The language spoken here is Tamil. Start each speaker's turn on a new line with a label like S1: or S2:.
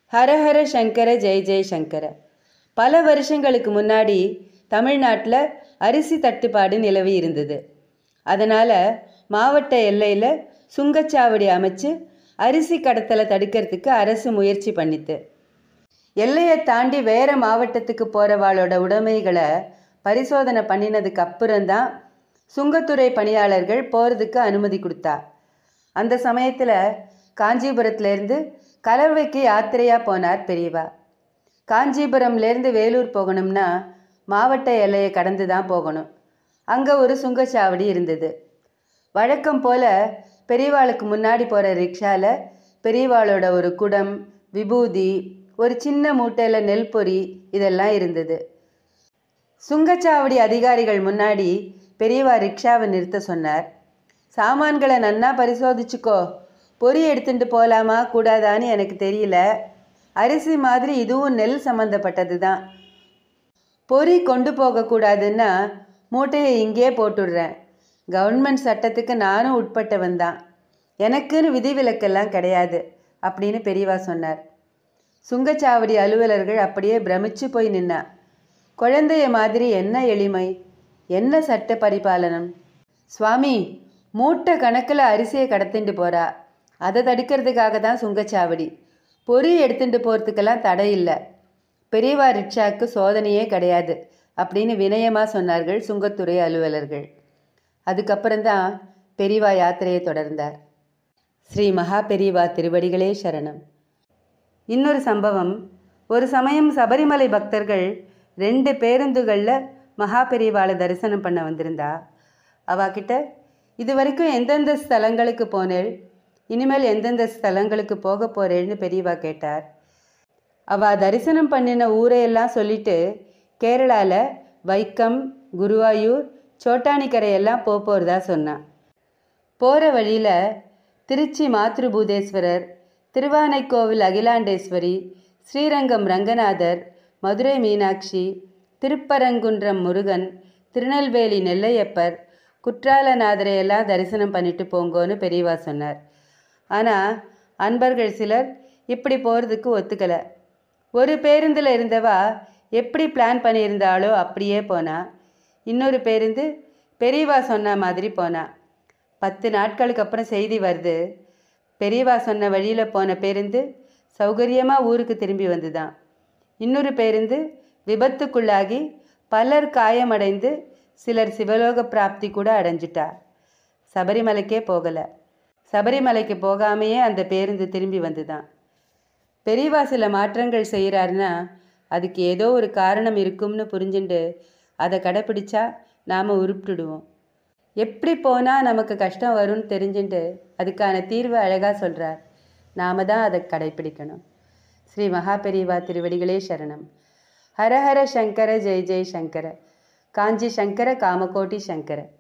S1: ஹரஹர சங்கர ஜெய் ஜெய் சங்கர பல வருஷங்களுக்கு முன்னாடி தமிழ்நாட்டில் அரிசி தட்டுப்பாடு நிலவி இருந்தது அதனால் மாவட்ட எல்லையில் சுங்கச்சாவடி அமைச்சு அரிசி கடத்தலை தடுக்கிறதுக்கு அரசு முயற்சி பண்ணித்து எல்லையை தாண்டி வேற மாவட்டத்துக்கு போகிறவாளோட உடைமைகளை பரிசோதனை பண்ணினதுக்கு அப்புறம்தான் சுங்கத்துறை பணியாளர்கள் போகிறதுக்கு அனுமதி கொடுத்தா அந்த சமயத்தில் காஞ்சிபுரத்துலேருந்து கலவைக்கு யாத்திரையாக போனார் பெரியவா காஞ்சிபுரம்லேருந்து வேலூர் போகணும்னா மாவட்ட எல்லையை கடந்து தான் போகணும் அங்கே ஒரு சுங்கச்சாவடி இருந்தது வழக்கம் போல் பெரியவாளுக்கு முன்னாடி போகிற ரிக்ஷாவில் பெரியவாளோட ஒரு குடம் விபூதி ஒரு சின்ன மூட்டையில் நெல் பொரி இதெல்லாம் இருந்தது சுங்கச்சாவடி அதிகாரிகள் முன்னாடி பெரியவா ரிக்ஷாவை நிறுத்த சொன்னார் சாமான்களை நன்னா பரிசோதிச்சுக்கோ பொரி எடுத்துட்டு போகலாமா கூடாதான்னு எனக்கு தெரியல அரிசி மாதிரி இதுவும் நெல் சம்மந்தப்பட்டது தான் பொரி கொண்டு போகக்கூடாதுன்னா மூட்டையை இங்கேயே போட்டுடுறேன் கவர்மெண்ட் சட்டத்துக்கு நானும் உட்பட்டவன் தான் எனக்குன்னு விதிவிலக்கெல்லாம் கிடையாது அப்படின்னு பெரியவா சொன்னார் சுங்கச்சாவடி அலுவலர்கள் அப்படியே பிரமிச்சு போய் நின்னா குழந்தைய மாதிரி என்ன எளிமை என்ன சட்ட பரிபாலனம் சுவாமி மூட்டை கணக்கில் அரிசியை கடத்திட்டு போறா அதை தடுக்கிறதுக்காக தான் சுங்கச்சாவடி பொறி எடுத்துட்டு போகிறதுக்கெல்லாம் தடை இல்லை பெரியவா ரிக்ஷாவுக்கு சோதனையே கிடையாது அப்படின்னு வினயமாக சொன்னார்கள் சுங்கத்துறை அலுவலர்கள் அதுக்கப்புறம்தான் பெரியவா யாத்திரையை தொடர்ந்தார் ஸ்ரீ மகா பெரியவா திருவடிகளே சரணம் இன்னொரு சம்பவம் ஒரு சமயம் சபரிமலை பக்தர்கள் ரெண்டு பேருந்துகளில் மகா பெரியவாளை தரிசனம் பண்ண வந்திருந்தா அவாக்கிட்ட இது வரைக்கும் எந்தெந்த ஸ்தலங்களுக்கு போனேள் இனிமேல் எந்தெந்த ஸ்தலங்களுக்கு போக போறேன்னு பெரியவா கேட்டார் அவ தரிசனம் பண்ணின ஊரையெல்லாம் சொல்லிட்டு கேரளாவில் வைக்கம் குருவாயூர் சோட்டானிக்கரையெல்லாம் போக போகிறதா சொன்னான் போகிற வழியில் திருச்சி மாத்ருபூதேஸ்வரர் திருவானைக்கோவில் அகிலாண்டேஸ்வரி ஸ்ரீரங்கம் ரங்கநாதர் மதுரை மீனாட்சி திருப்பரங்குன்றம் முருகன் திருநெல்வேலி நெல்லையப்பர் குற்றாலநாதரை எல்லாம் தரிசனம் பண்ணிட்டு போங்கோன்னு பெரியவா சொன்னார் ஆனால் அன்பர்கள் சிலர் இப்படி போகிறதுக்கு ஒத்துக்கலை ஒரு பேருந்தில் இருந்தவா எப்படி பிளான் பண்ணியிருந்தாளோ அப்படியே போனா இன்னொரு பேருந்து பெரியவா சொன்ன மாதிரி போனா பத்து நாட்களுக்கு அப்புறம் செய்தி வருது பெரியவா சொன்ன வழியில் போன பேருந்து சௌகரியமாக ஊருக்கு திரும்பி வந்துதான் இன்னொரு பேருந்து விபத்துக்குள்ளாகி பலர் காயமடைந்து சிலர் சிவலோக பிராப்தி கூட அடைஞ்சிட்டா சபரிமலைக்கே போகலை சபரிமலைக்கு போகாமையே அந்த பேருந்து திரும்பி வந்துதான் பெரியவா சில மாற்றங்கள் செய்கிறாருன்னா அதுக்கு ஏதோ ஒரு காரணம் இருக்கும்னு புரிஞ்சுண்டு அதை கடைப்பிடிச்சா நாம் உருப்பிட்டுடுவோம் எப்படி போனால் நமக்கு கஷ்டம் வரும்னு தெரிஞ்சுட்டு அதுக்கான தீர்வை அழகாக சொல்கிறார் நாம தான் அதை கடைப்பிடிக்கணும் ஸ்ரீ மகா பெரியவா திருவடிகளே சரணம் ஹரஹர சங்கர ஜெய் ஜெய் சங்கர காஞ்சி சங்கர காமகோட்டி சங்கர